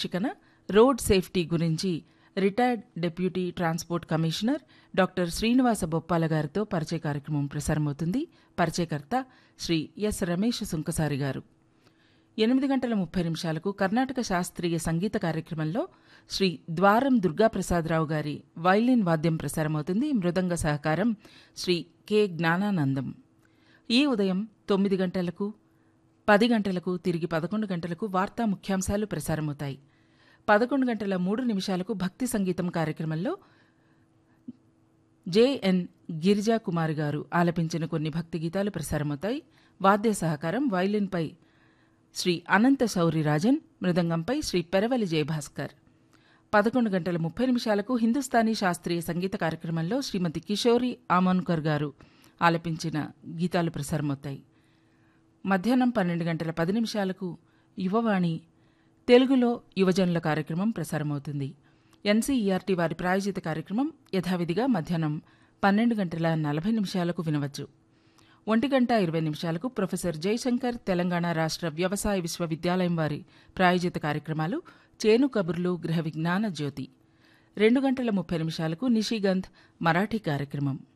శీర్షికన road safety గురించి retired deputy transport commissioner doctor Srinivasa Boppala గారితో పరిచయ కార్యక్రమం ప్రసారమవుతుంది పరిచయకర్త శ్రీ ఎస్ రమేష్ సుంకసారి గారు ఎనిమిది గంటల ముప్పై నిమిషాలకు కర్ణాటక శాస్త్రీయ సంగీత కార్యక్రమంలో శ్రీ ద్వారం దుర్గాప్రసాదరావు గారి వైలిన్ వాద్యం ప్రసారమవుతుంది మృదంగ సహకారం శ్రీ కె జ్ఞానానందం ఈ ఉదయం తొమ్మిది గంటలకు పది గంటలకు తిరిగి పదకొండు గంటలకు వార్తా ముఖ్యాంశాలు ప్రసారమవుతాయి పదకొండు గంటల మూడు నిమిషాలకు భక్తి సంగీతం కార్యక్రమంలో జేఎన్ గిరిజా కుమార్ గారు ఆలపించిన కొన్ని భక్తి గీతాలు ప్రసారమవుతాయి వాద్య సహకారం వైలిన్పై శ్రీ అనంత శౌరిరాజన్ మృదంగంపై శ్రీ పెరవలి జయభాస్కర్ పదకొండు గంటల ముప్పై నిమిషాలకు హిందుస్థానీ శాస్త్రీయ సంగీత కార్యక్రమంలో శ్రీమతి కిషోరి ఆమోన్కర్ గారు ఆలపించిన గీతాలు ప్రసారమవుతాయి మధ్యాహ్నం పన్నెండు గంటల పది నిమిషాలకు యువవాణి తెలుగులో యువజనుల కార్యక్రమం ప్రసారమవుతుంది ఎన్సీఈఆర్టీ వారి ప్రాయోజిత కార్యక్రమం యథావిధిగా మధ్యాహ్నం పన్నెండు గంటల నలభై నిమిషాలకు వినవచ్చు ఒంటి గంట ఇరవై నిమిషాలకు ప్రొఫెసర్ జయశంకర్ తెలంగాణ రాష్ట్ర వ్యవసాయ విశ్వవిద్యాలయం వారి ప్రాయోజిత కార్యక్రమాలు చేను కబుర్లు గృహ విజ్ఞాన జ్యోతి రెండు గంటల ముప్పై నిమిషాలకు నిషిగంధ్ మరాఠీ కార్యక్రమం